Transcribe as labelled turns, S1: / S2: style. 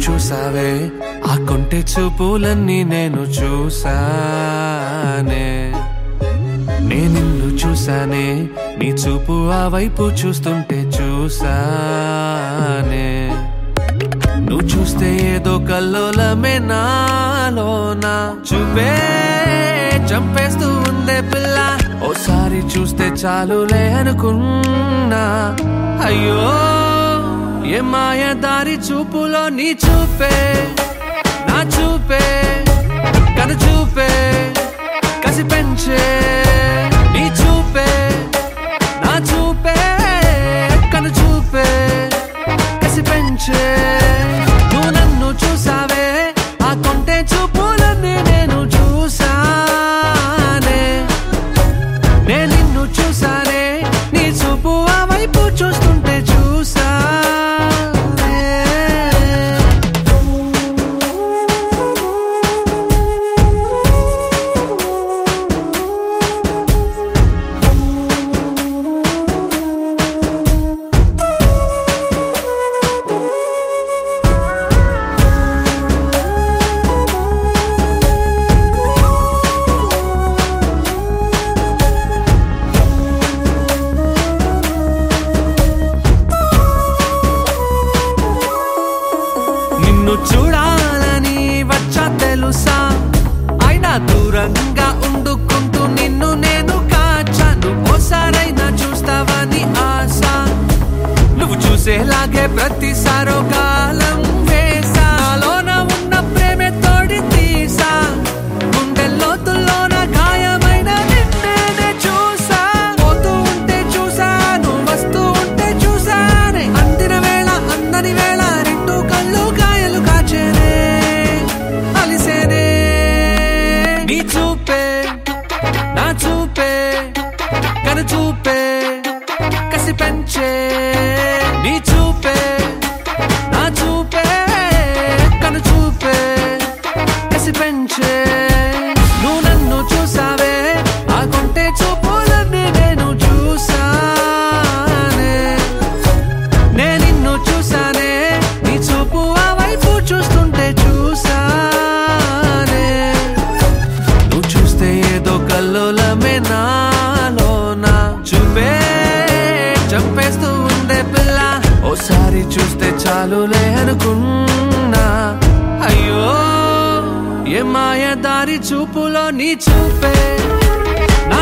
S1: చూసావే ఆ కొంటె చూపులన్నీ నేను చూసానే నే నిన్ను చూసానే నీ చూపు ఆ వైపు చూస్తుంటే చూసానే నువ్వు చూస్తే ఏదో కల్లోలమే నాలోన చూపే చంపేస్తూ ఉందే పిల్ల ఓసారి చూస్తే చాలులే అనుకున్నా అయ్యో ఏ మాయ దారి చూపులో నీ చూపే నా చూపే కను చూపే కసి పెంచే నీ చూపే నా చూపే కను చూపే కసి పెంచే నువ్వు నన్ను చూసావే ఆ కొంటే చూపులన్నీ నేను చూసానే నే నిన్ను చూసానే నీ చూపు ఆ వైపు చూస్తుంటే చూసానే నిన్ను చూడాలని వచ్చా తెలుసా అయినా దూరంగా ఉండుకుంటూ నిన్ను నేను కాచాను ఓసారైనా చూస్తావని ఆశ నువ్వు చూసేలాగే ప్రతిసారో కాలం వేసా నాలోన ఉన్న ప్రేమే తోడి తీసా గుండె లోతుల్లోన గాయమైన నిన్నేనే చూసా పోతూ ఉంటే చూసాను వస్తూ ఉంటే చూసానే అందిన వేళ అందని వేళ రెండు కళ్ళు కాయలు కాచేనే అలిసేనే నీ చూపే నా చూపే కను చూపే కసి పెంచే నీ చూపే నా చూపే కను చూపే కసి పెంచే నువ్వు నన్ను చూసావే ఆ కొంటే చూపులన్నీ నేను చూసానే నే నిన్ను చూసానే నీ చూపు ఆ వైపు చూస్తుంటే చూసానే నువ్వు చూస్తే ఏదో కల్లోలమే నాలోన చూపే చంపేస్తూ ఉండే పిల్ల ఓసారి చూస్తే చాలులే అనుకున్నా అయ్యో ఏ మాయ దారి చూపులో నీ చూపే